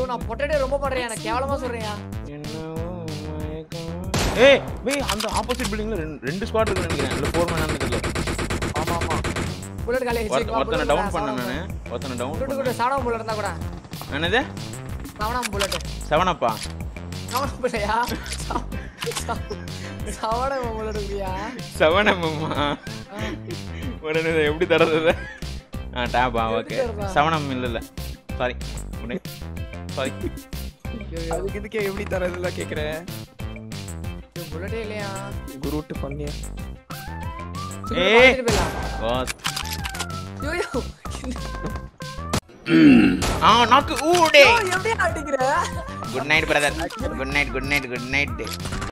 நான் பொட்டேட்டோ ரொம்ப பண்றேன் எனக்கு கேவலமா சொல்றேன் ஏய் வெய் அந்த ஆப்போசிட் பில்டிங்ல ரெண்டு ஸ்குவாட் இருக்கு நினைக்கிறேன் இல்ல ஃபோர் மேன் தெரியல ஆமா ஆமா புல்லட் காலி ஒருத்த- ஒருத்தனை டவுன் பண்ண நானு ஒருத்தனை டவுன் புல்லட் பண்ண கூட சாவணம் புல்லட் இருந்தா கூட என்னது சாவணம் புல்லட் செவன் அப்பா சாவணம் புல்லையா சாவணம் புல்லட் இல்லையா செவன் எம்எம்மா உடனே இதை எப்படி தரது இதை? ஆ டேப்பா ஓகே தர்றதா? செவன் எம் இல்ல இல்ல சாரி சாரி அதுக்கு இதுக்கே எப்படி தரதுல கேக்குறேன் புல்லட்டே இல்லையா குருட்டு பண்ணியா சும்மா ஏய். பார்த்துட்டு போயிடலாம். வாஸ் ஐயோ, ஆ நாக்கு ஊடே ஐயோ, எப்படி அடிக்கிற good night brother good night good night good night